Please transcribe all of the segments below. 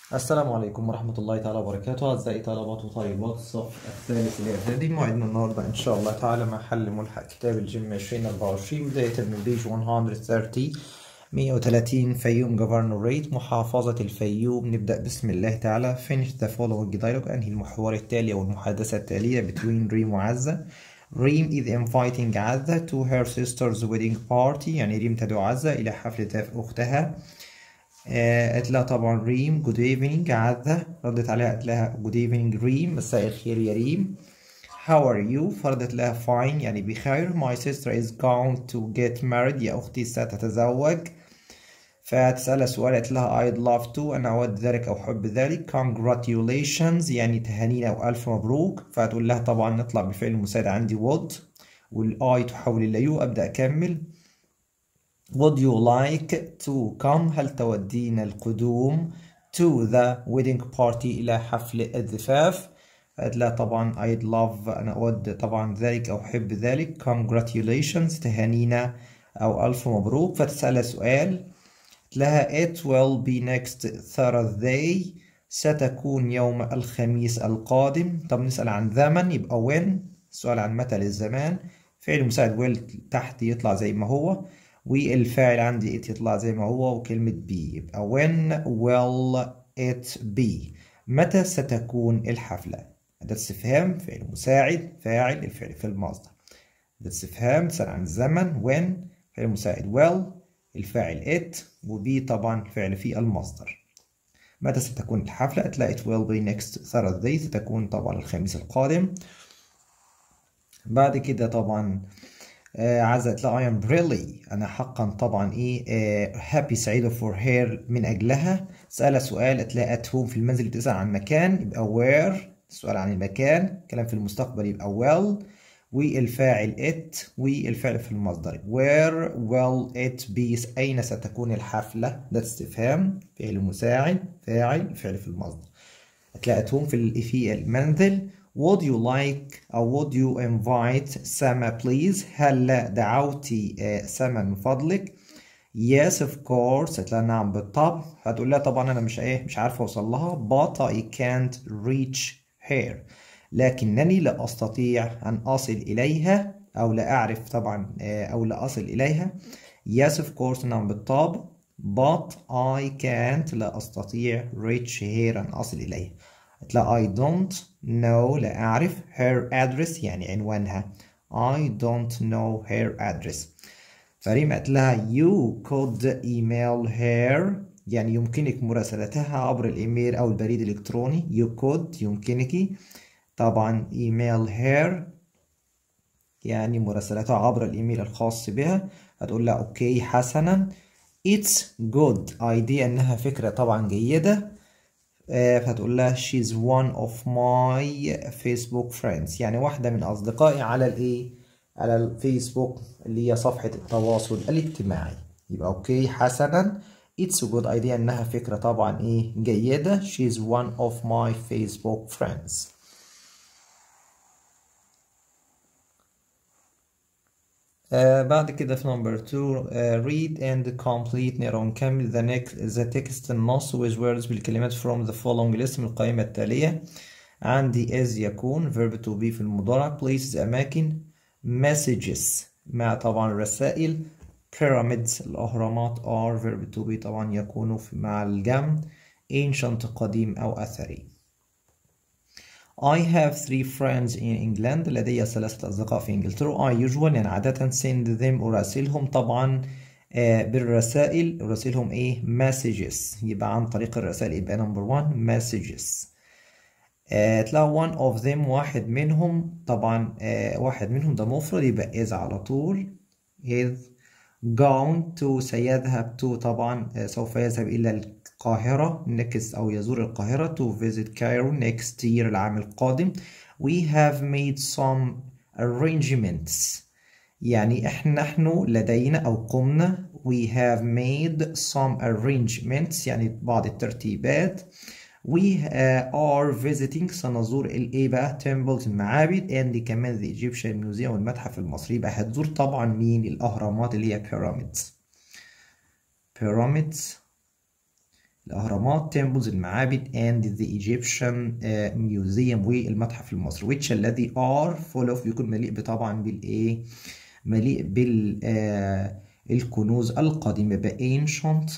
السلام عليكم ورحمة الله تعالى وبركاته أعزائي طلبات وطالبات الصف الثالث الإعدادي موعدنا النهاردة إن شاء الله تعالى مع حل ملحق كتاب الجيم 2024 بداية من بيج 130 130 فيوم جفرنوريت محافظة الفيوم نبدأ بسم الله تعالى finish the following dialogue أنهي المحور التالي أو المحادثة التالية between ريم وعزة ريم is inviting عزة to her sister's wedding party يعني ريم تدعو عزة إلى حفل زفاف أختها آه، قالت لها طبعا ريم جود ايفنينج عزة ردت عليها قالت لها جود ايفنينج ريم مساء الخير يا ريم How are you فردت لها fine يعني بخير My sister is going to get married يا أختي ستتزوج فتسألها سؤال قالت لها I'd love to أنا أود ذلك أو أحب ذلك congratulations يعني تهانينا وألف مبروك فتقول لها طبعا نطلع بفعل المساعد عندي would والآي تحول إلى يو أبدأ أكمل Would you like to come هل تودين القدوم to the wedding party إلى حفل الزفاف قالت لها طبعا I'd love أنا أود طبعا ذلك أو أحب ذلك congratulations تهانينا أو ألف مبروك فتسألها سؤال قالت لها it will be next Thursday ستكون يوم الخميس القادم طب نسأل عن زمن يبقى when السؤال عن متى للزمان فعل مساعد will تحت يطلع زي ما هو والفاعل عندي it يطلع زي ما هو وكلمة be يبقى when will it be متى ستكون الحفلة أداة استفهام فعل مساعد فاعل الفعل في المصدر أداة استفهام تسأل عن الزمن when فعل مساعد will الفاعل it وبي طبعا فعل في المصدر متى ستكون الحفلة هتلاقي it will be next Thursday ستكون طبعا الخميس القادم بعد كده طبعا آه عزت لا I am really أنا حقا طبعا إيه آه happy سعيدة for her من أجلها سألها سؤال هتلاقي at home في المنزل بتسأل عن مكان يبقى where السؤال عن المكان كلام في المستقبل يبقى well والفاعل it والفعل في المصدر where will it be أين ستكون الحفلة ده استفهام فعل مساعد فاعل فعل في المصدر هتلاقي at home في في المنزل Would you like أو would you invite Sama please هل دعوتي سما من فضلك Yes of course هتلاقي نعم بالطبع هتقول لها طبعا أنا مش إيه مش عارفة أوصل لها but I can't reach her لكنني لا أستطيع أن أصل إليها أو لا أعرف طبعا أو لا أصل إليها Yes of course نعم بالطبع but I can't لا أستطيع reach her أن أصل إليها هتلاقي I don't know لا أعرف her address يعني عنوانها I don't know her address فريم قالت لها you could email her يعني يمكنك مراسلتها عبر الإيميل أو البريد الإلكتروني you could يمكنك طبعا email her يعني مراسلتها عبر الإيميل الخاص بها هتقول لها أوكي حسنا it's good idea إنها فكرة طبعا جيدة فهتقول لها she's one of my Facebook friends يعني واحدة من أصدقائي على الإيه؟ على الفيسبوك اللي هي صفحة التواصل الاجتماعي يبقى أوكي حسنا it's a good idea إنها فكرة طبعا إيه جيدة she's one of my Facebook friends آه بعد كده في نمبر 2 uh, read and complete نقرا ونكمل the next the text النص with words بالكلمات from the following list من القائمة التالية عندي is يكون verb to be في المضارع places أماكن messages مع طبعا رسائل pyramids الأهرامات are verb to be طبعا يكون مع الجمع ancient قديم أو أثري I have three friends in England لدي ثلاثة أصدقاء في إنجلترا I usually يعني عادة send them أراسلهم طبعا آه بالرسائل أراسلهم إيه messages يبقى عن طريق الرسائل يبقى number one messages آه تلاقوا one of them واحد منهم طبعا آه واحد منهم ده مفرد يبقى is على طول is going to سيذهب to طبعا آه سوف يذهب إلى القاهرة next أو يزور القاهرة to visit Cairo next year العام القادم we have made some arrangements يعني إحنا نحن لدينا أو قمنا we have made some arrangements يعني بعض الترتيبات we are visiting سنزور الايه بقى temples المعابد and كمان the Egyptian Museum والمتحف المصري يبقى هتزور طبعا مين الأهرامات اللي هي pyramids pyramids الأهرامات temples المعابد and the Egyptian uh, museum والمتحف المصري which الذي are full of بيكون مليء طبعا بالإيه مليء بالكنوز uh, القديمة ب ancient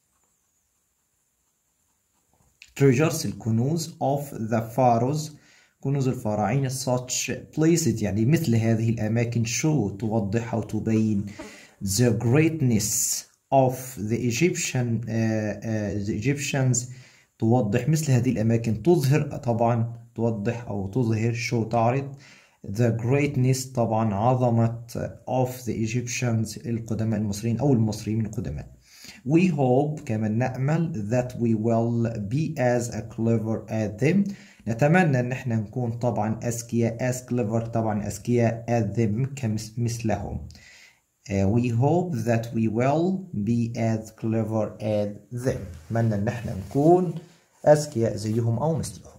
treasures الكنوز of the pharaohs كنوز الفراعنة such places يعني مثل هذه الأماكن show توضح أو تبين the greatness of the Egyptian uh, uh, the Egyptians توضح مثل هذه الأماكن تظهر طبعا توضح أو تظهر شو تعرض the greatness طبعا عظمة of the Egyptians القدماء المصريين أو المصريين القدماء we hope كما نأمل that we will be as clever as them نتمنى ان احنا نكون طبعا اذكياء as clever طبعا اذكياء as them كمثلهم Uh, we hope that we will be as clever as them نتمنى ان احنا نكون اذكياء زيهم او مثلهم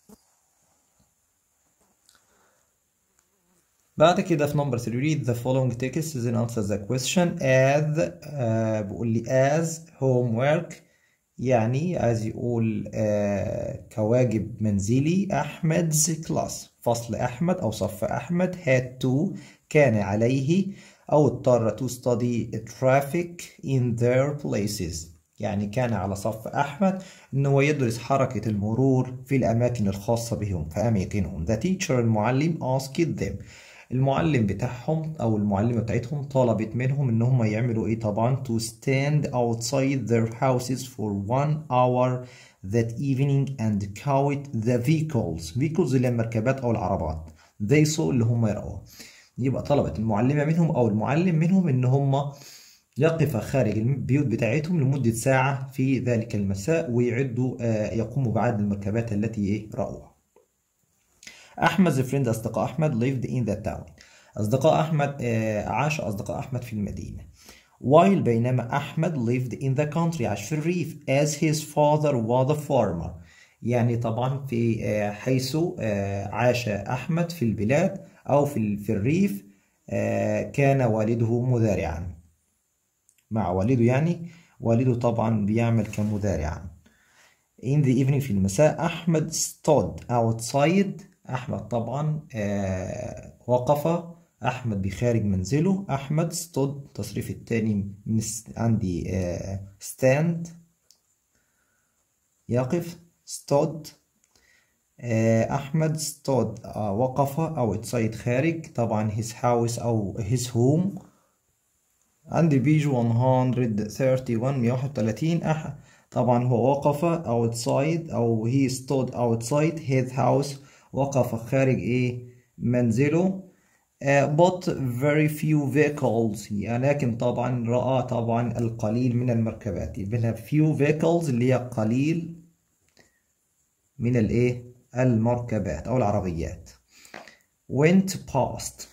بعد كده في نمبر 3 read the following text then answer the question as uh, بيقول لي as homework يعني عايز يقول uh, كواجب منزلي أحمد's class فصل أحمد أو صف أحمد had to كان عليه أو اضطر to study traffic in their places يعني كان على صف أحمد إنه يدرس حركة المرور في الأماكن الخاصة بهم في أماكنهم the teacher المعلم asked them المعلم بتاعهم أو المعلمة بتاعتهم طلبت منهم إن هم يعملوا إيه طبعا to stand outside their houses for one hour that evening and count the vehicles vehicles اللي المركبات أو العربات they saw اللي هم يرأوها يبقى طلبت المعلمة منهم أو المعلم منهم إن هم يقف خارج البيوت بتاعتهم لمدة ساعة في ذلك المساء ويعدوا يقوموا بعد المركبات التي رأوها أحمد the friend أصدقاء أحمد lived in the town أصدقاء أحمد عاش أصدقاء أحمد في المدينة while بينما أحمد lived in the country عاش في الريف as his father was a farmer يعني طبعا في حيث عاش أحمد في البلاد أو في في الريف كان والده مزارعا مع والده يعني والده طبعا بيعمل كمزارعا in the evening في المساء أحمد stood outside أحمد طبعا وقف أحمد بخارج منزله أحمد stood التصريف الثاني من عندي stand يقف stood أحمد stood وقف outside خارج طبعا his house أو his home عندي بيج 131 131 أح طبعا هو وقف outside أو he stood outside his house وقف خارج إيه منزله uh, but very few vehicles لكن طبعا رأى طبعا القليل من المركبات يبقى few vehicles اللي هي قليل من الإيه المركبات أو العربيات went past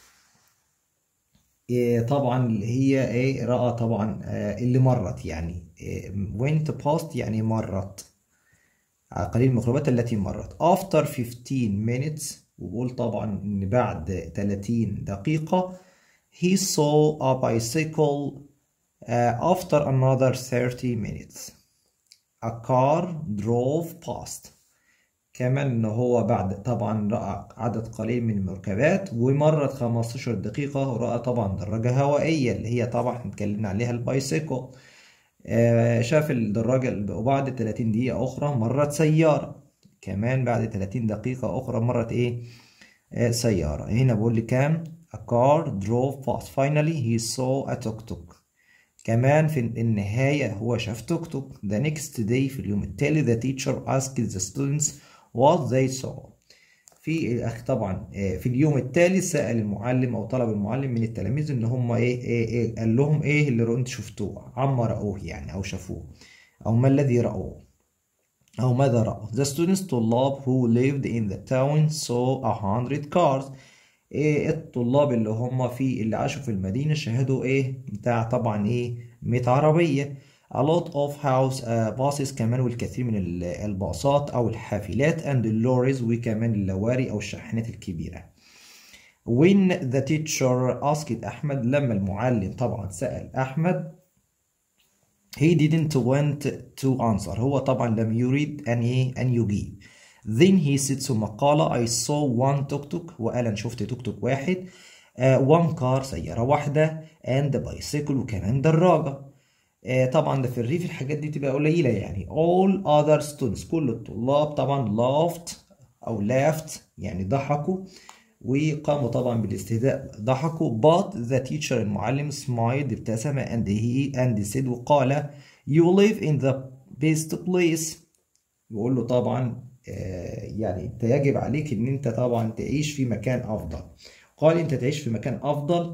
إيه طبعا اللي هي ايه رأى طبعا آه اللي مرت يعني إيه went past يعني مرت قليل المخلوقات التي مرت after 15 minutes وبقول طبعا ان بعد 30 دقيقة he saw a bicycle uh, after another 30 minutes a car drove past كمان ان هو بعد طبعا رأى عدد قليل من المركبات ومرت 15 دقيقة ورأى طبعا دراجة هوائية اللي هي طبعا اتكلمنا عليها البايسيكل آه شاف الدراجة وبعد 30 دقيقة أخرى مرت سيارة كمان بعد 30 دقيقة أخرى مرت إيه آه سيارة هنا بقول لي كام a car drove past finally he saw a tuk tuk كمان في النهاية هو شاف توك توك the next day في اليوم التالي the teacher asked the students what they saw في طبعا في اليوم التالي سأل المعلم أو طلب المعلم من التلاميذ إن هم إيه, إيه, إيه قال لهم إيه اللي أنتوا شفتوه عما رأوه يعني أو شافوه أو ما الذي رأوه أو ماذا رأوا The students طلاب who lived in the town saw a hundred cars إيه الطلاب اللي هم في اللي عاشوا في المدينة شاهدوا إيه بتاع طبعا إيه 100 عربية a lot of house uh, buses كمان والكثير من الباصات أو الحافلات and lorries وكمان اللواري أو الشاحنات الكبيرة when the teacher asked أحمد لما المعلم طبعا سأل أحمد he didn't want to answer هو طبعا لم يريد أن إيه أن يجيب then he said ثم قال I saw one توك توك وقال أنا شفت توك توك واحد uh, one car سيارة واحدة and bicycle وكمان دراجة uh, طبعا ده في الريف الحاجات دي تبقى قليلة يعني all other students كل الطلاب طبعا laughed أو laughed يعني ضحكوا وقاموا طبعا بالاستهزاء ضحكوا but the teacher المعلم smiled ابتسم and he and said وقال you live in the best place يقول له طبعا آه يعني انت يجب عليك ان انت طبعا تعيش في مكان افضل قال انت تعيش في مكان افضل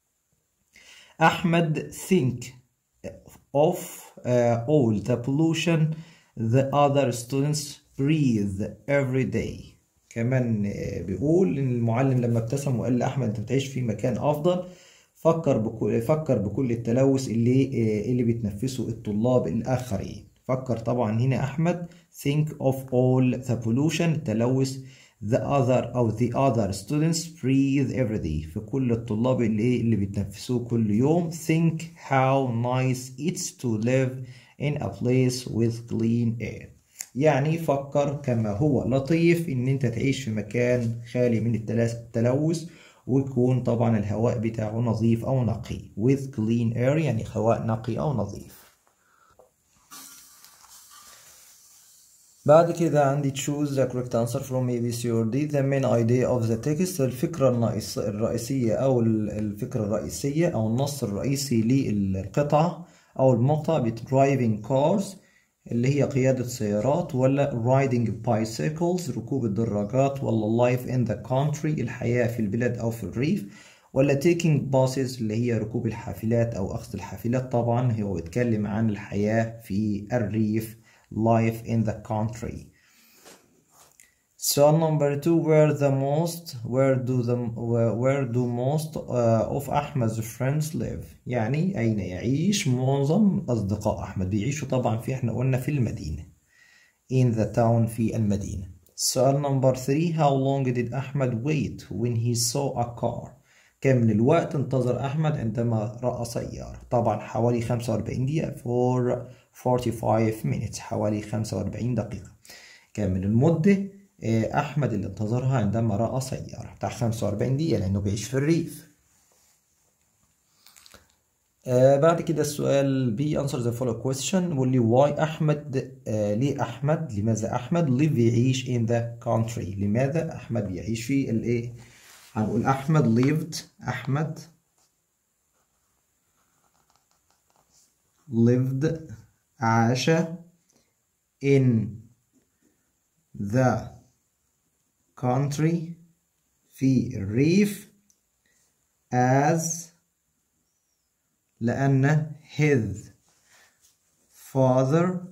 احمد think of uh, all the pollution the other students breathe every day كمان بيقول ان المعلم لما ابتسم وقال لاحمد انت بتعيش في مكان افضل فكر بكل فكر بكل التلوث اللي اللي بيتنفسه الطلاب الاخرين فكر طبعا هنا احمد think of all the pollution التلوث the other او the other students breathe every day في كل الطلاب اللي اللي بيتنفسوه كل يوم think how nice it's to live in a place with clean air يعني فكر كما هو لطيف ان انت تعيش في مكان خالي من التلوث ويكون طبعا الهواء بتاعه نظيف او نقي with clean air يعني هواء نقي او نظيف بعد كده عندي choose the correct answer from A, B, C or D the main idea of the text الفكرة الرئيسية أو الفكرة الرئيسية أو النص الرئيسي للقطعة أو المقطع driving cars اللي هي قيادة سيارات ولا riding bicycles ركوب الدراجات ولا life in the country الحياة في البلاد أو في الريف ولا taking buses اللي هي ركوب الحافلات أو أخذ الحافلات طبعا هو بيتكلم عن الحياة في الريف life in the country So number two, where the most, where do the, where, where do most uh, of Ahmed's friends live? يعني أين يعيش معظم أصدقاء أحمد؟ بيعيشوا طبعا في إحنا قلنا في المدينة. In the town في المدينة. سؤال number three, how long did Ahmed wait when he saw a car? كم من الوقت انتظر أحمد عندما رأى سيارة؟ طبعا حوالي 45 دقيقة for 45 minutes حوالي 45 دقيقة. كم من المدة؟ أحمد اللي انتظرها عندما رأى سيارة بتاع 45 دقيقة لأنه بيعيش في الريف آه بعد كده السؤال B answer the following question واللي why أحمد آه ليه أحمد لماذا أحمد live يعيش in the country لماذا أحمد بيعيش في الإيه هنقول أحمد lived أحمد lived عاش in the country في الريف as لأن his father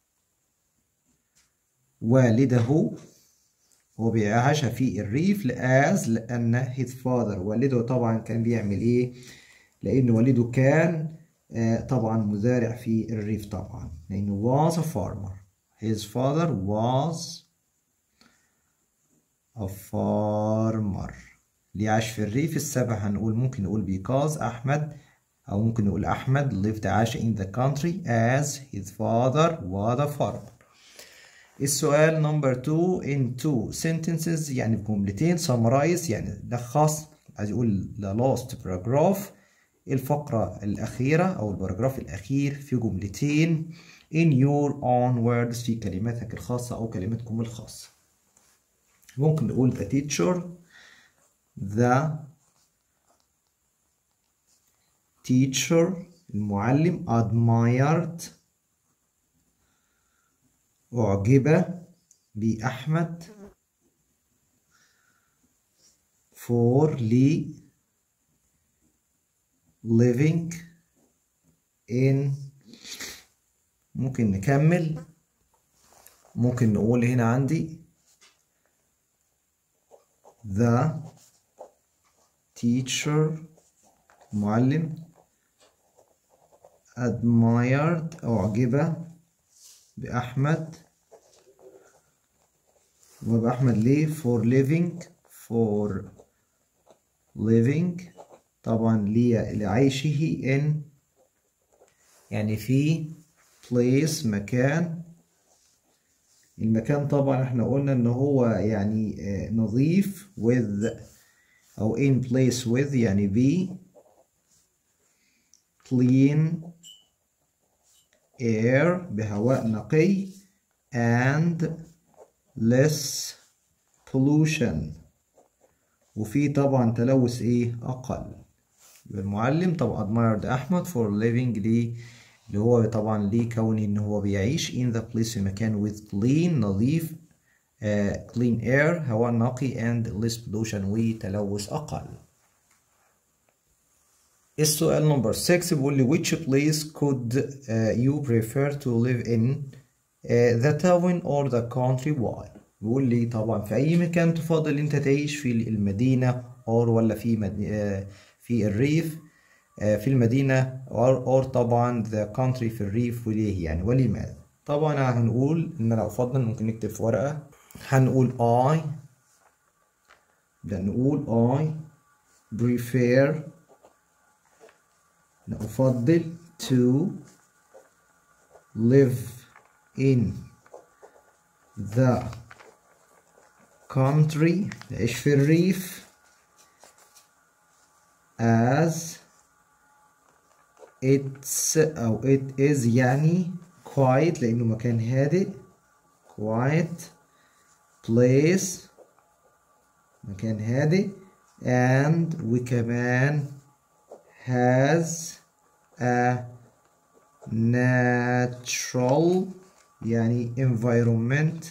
والده هو بيعيش في الريف as لأن his father والده طبعا كان بيعمل إيه؟ لأن والده كان طبعا مزارع في الريف طبعا لأنه was a farmer his father was a farmer اللي عاش في الريف السبع هنقول ممكن نقول because أحمد أو ممكن نقول أحمد lived عاش in the country as his father was a farmer السؤال number two in two sentences يعني بجملتين summarize يعني لخص عايز يقول the last paragraph الفقرة الأخيرة أو الباراجراف الأخير في جملتين in your own words في كلماتك الخاصة أو كلماتكم الخاصة ممكن نقول the teacher the teacher المعلم admired أعجب بأحمد for لي living in ممكن نكمل ممكن نقول هنا عندي the teacher معلم admired أعجب بأحمد وبأحمد ليه for living for living طبعا لعيشه in يعني في place مكان المكان طبعا احنا قلنا ان هو يعني آه، نظيف with او in place with يعني be clean air بهواء نقي and less pollution وفي طبعا تلوث ايه اقل المعلم طبعا admired احمد for living ليه اللي هو طبعا ليه كون ان هو بيعيش in the place في مكان with clean نظيف uh, clean air هواء نقي and less pollution وتلوث اقل السؤال نمبر 6 بيقول لي which place could uh, you prefer to live in uh, the town or the country why بيقول لي طبعا في اي مكان تفضل انت تعيش في المدينة or ولا في مد... uh, في الريف uh, في المدينة or, or طبعا the country في الريف وليه يعني ولماذا طبعا هنقول ان انا افضل ممكن نكتب في ورقة هنقول I ده نقول I prefer أنا أفضل to live in the country أعيش في الريف as it's أو it is يعني quiet لأنه مكان هادئ quiet place مكان هادئ and وكمان has a natural يعني environment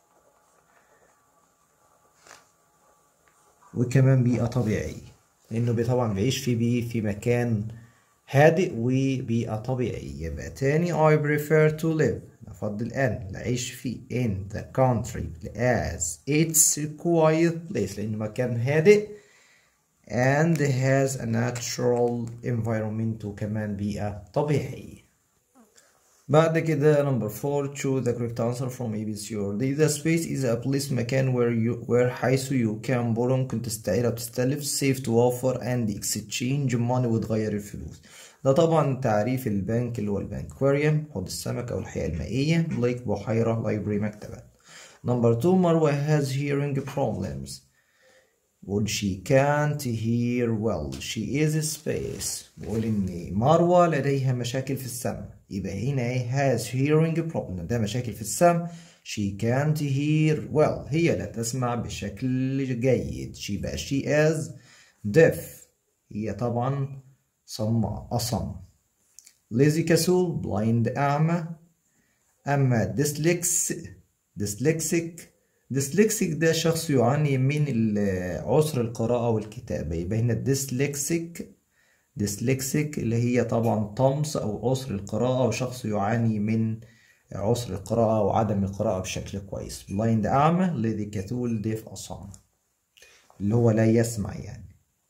وكمان بيئة طبيعية لأنه طبعا بيعيش في بي في مكان هادئ وبيئة طبيعية يبقى تاني I prefer to live أفضل أن العيش في in the country as it's a quiet place لأنه مكان هادئ and has a natural environment وكمان بيئة طبيعية بعد كده number four choose the correct answer from A B C or D the space is a place مكان where you where حيث you can borrow ممكن تستعير أو تستلف save توفر and exchange money وتغير الفلوس ده طبعا تعريف البنك اللي هو البنك aquarium حوض السمك أو الحياة المائية lake بحيرة library مكتبة number two مروة has hearing problems بقول she can't hear well she is space بقول ان مروة لديها مشاكل في السمع يبقى هنا ايه has hearing problem ده مشاكل في السمع she can't hear well هي لا تسمع بشكل جيد she بقى she is deaf هي طبعا صماء أصم lazy كسول blind أعمى أما dyslexia dyslexic ديسلكسيك ده شخص يعاني من عسر القراءة والكتابة يبقى هنا ديسلكسيك ديسلكسيك اللي هي طبعا طمس أو عسر القراءة وشخص يعاني من عسر القراءة وعدم القراءة بشكل كويس بلايند أعمى الذي كثول ديف أصم اللي هو لا يسمع يعني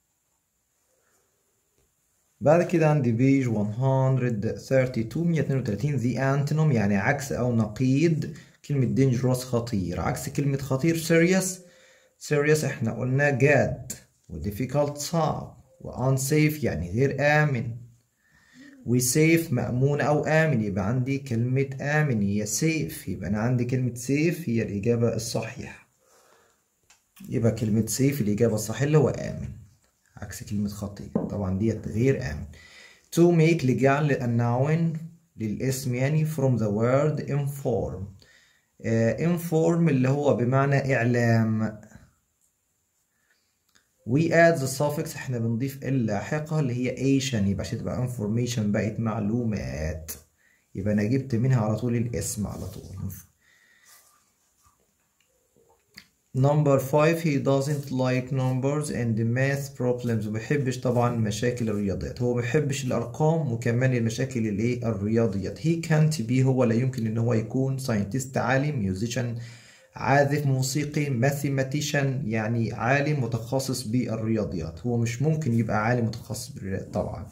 بعد كده عندي بيج 132 132 the antonym يعني عكس أو نقيض كلمة dangerous خطير عكس كلمة خطير serious serious احنا قلنا جاد و difficult صعب و unsafe يعني غير آمن و safe مأمون أو آمن يبقى عندي كلمة آمن هي safe يبقى أنا عندي كلمة safe هي الإجابة الصحيحة يبقى كلمة safe الإجابة الصحيحة اللي هو آمن عكس كلمة خطير طبعا ديت غير آمن to make لجعل الnoun للاسم يعني from the word inform inform اللي هو بمعنى إعلام we add the suffix احنا بنضيف اللاحقة اللي هي ation يبقى عشان تبقى information بقت معلومات يبقى أنا جبت منها على طول الاسم على طول Number five he doesn't like numbers and math problems بيحبش طبعا مشاكل الرياضيات هو بيحبش الأرقام وكمان المشاكل الايه الرياضيات he can't be هو لا يمكن ان هو يكون scientist عالم musician عازف موسيقي mathematician يعني عالم متخصص بالرياضيات هو مش ممكن يبقى عالم متخصص بالرياضيات طبعا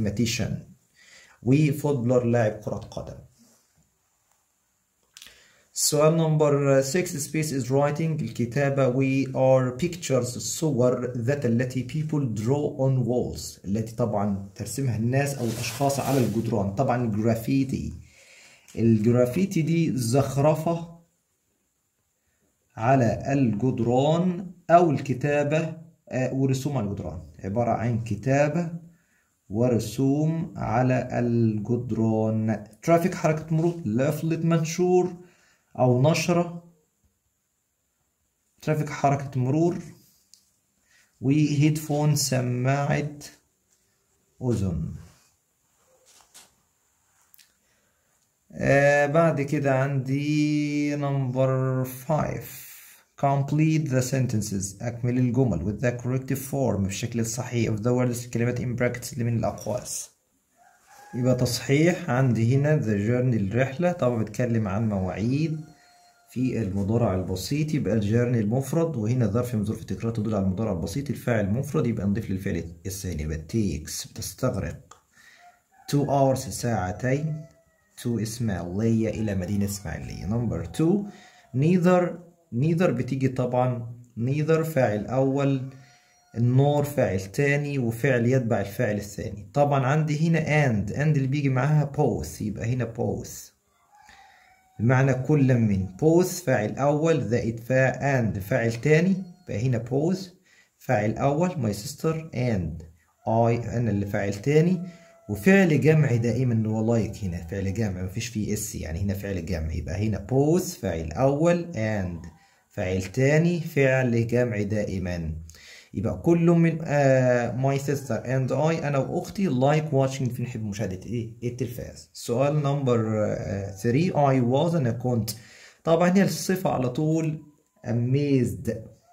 mathematician وفوتبولر لاعب كرة قدم السؤال نمبر 6 space is writing الكتابة we are pictures الصور ذات التي people draw on walls التي طبعا ترسمها الناس أو الأشخاص على الجدران طبعا الجرافيتي الجرافيتي دي زخرفة على الجدران أو الكتابة ورسوم على الجدران عبارة عن كتابة ورسوم على الجدران ترافيك حركة مرور لافلت منشور أو نشرة ترافيك حركة مرور وهيدفون سماعة أذن آه بعد كده عندي نمبر 5 complete the sentences أكمل الجمل with the corrective form بالشكل الصحيح of the words الكلمات in brackets اللي من الأقواس يبقى تصحيح عندي هنا the journey الرحلة طبعا بتكلم عن مواعيد في المضارع البسيط يبقى الجيرني المفرد وهنا ظرف من ظروف التكرار تدل على المضارع البسيط الفاعل المفرد يبقى نضيف للفعل الثاني يبقى takes بتستغرق 2 hours ساعتين to إسماعيلية إلى مدينة إسماعيلية نمبر 2 neither neither بتيجي طبعا neither فاعل أول النور فاعل تاني وفعل يتبع الفاعل الثاني طبعا عندي هنا and and اللي بيجي معاها both يبقى هنا both بمعنى كل من both فاعل أول زائد فا and فاعل تاني يبقى هنا both فاعل أول my sister and I أنا اللي فاعل تاني وفعل جمع دائما هو لايك هنا فعل جمع مفيش فيه اس يعني هنا فعل جمع يبقى هنا both فاعل أول and فاعل تاني فعل جمع دائما يبقى كل من uh, my sister and I أنا وأختي like watching في نحب مشاهدة إيه التلفاز سؤال نمبر 3 uh, I was أنا كنت طبعا هي الصفة على طول amazed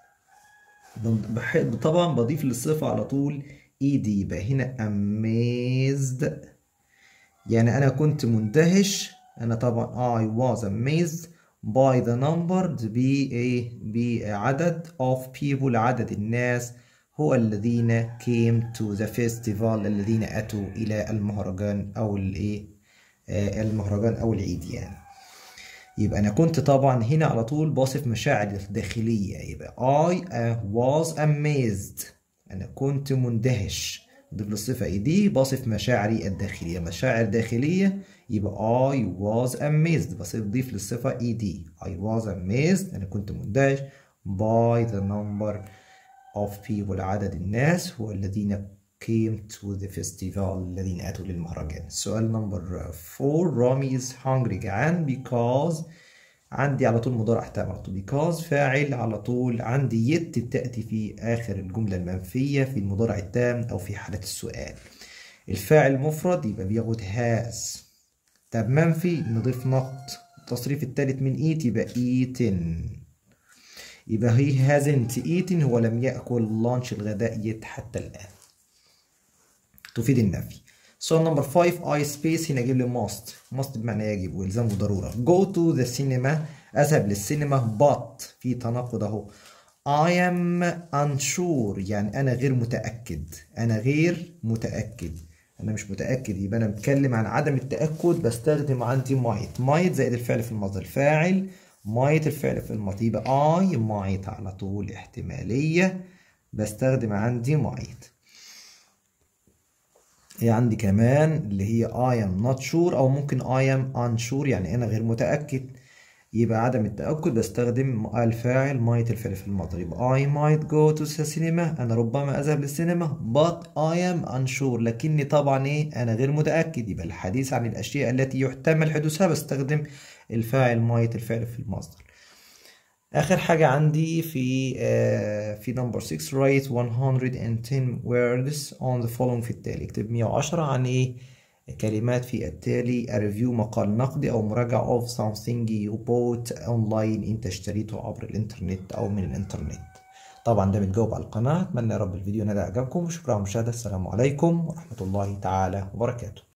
بحب طبعا بضيف للصفة على طول ed يبقى هنا amazed يعني أنا كنت مندهش أنا طبعا I was amazed by the number ب بعدد of people عدد الناس هو الذين came to the festival الذين أتوا إلى المهرجان أو الإيه المهرجان أو العيد يعني يبقى أنا كنت طبعا هنا على طول بوصف مشاعري الداخلية يبقى I was amazed أنا كنت مندهش ضيف للصفة إيه دي بصف مشاعري الداخلية مشاعر داخلية يبقى I was amazed بس ضيف للصفة ed I was amazed أنا كنت مندهش by the number of people عدد الناس هو الذين came to the festival الذين أتوا للمهرجان السؤال نمبر 4 رامي is hungry جعان because عندي على طول مضارع تام على طول because فاعل على طول عندي يت بتأتي في آخر الجملة المنفية في المضارع التام أو في حالة السؤال الفاعل مفرد يبقى بياخد has طب منفي نضيف not التصريف الثالث من eat يبقى eaten يبقى he hasn't eaten هو لم يأكل لانش الغداء يت حتى الآن تفيد النفي سؤال نمبر 5 اي سبيس هنا اجيب لي must must بمعنى يجب والزام وضروره go to the cinema اذهب للسينما but في تناقض اهو I am unsure يعني انا غير متأكد انا غير متأكد انا مش متأكد يبقى انا بتكلم عن عدم التأكد بستخدم عندي might might زائد الفعل في المصدر الفاعل might الفعل في الماضي يبقى I might على طول احتمالية بستخدم عندي might هي عندي كمان اللي هي I am not sure أو ممكن I am unsure يعني أنا غير متأكد يبقى عدم التأكد بستخدم الفاعل might الفعل في الماضي يبقى I might go to the cinema أنا ربما أذهب للسينما but I am unsure لكني طبعا إيه أنا غير متأكد يبقى الحديث عن الأشياء التي يحتمل حدوثها بستخدم الفاعل might الفعل في المصدر آخر حاجة عندي في آه في نمبر 6 write 110 words on the following في التالي اكتب 110 عن إيه كلمات في التالي a review مقال نقدي أو مراجعة of something you bought online أنت اشتريته عبر الإنترنت أو من الإنترنت طبعا ده بتجاوب على القناة أتمنى يا رب الفيديو نال إعجابكم وشكرا على المشاهدة السلام عليكم ورحمة الله تعالى وبركاته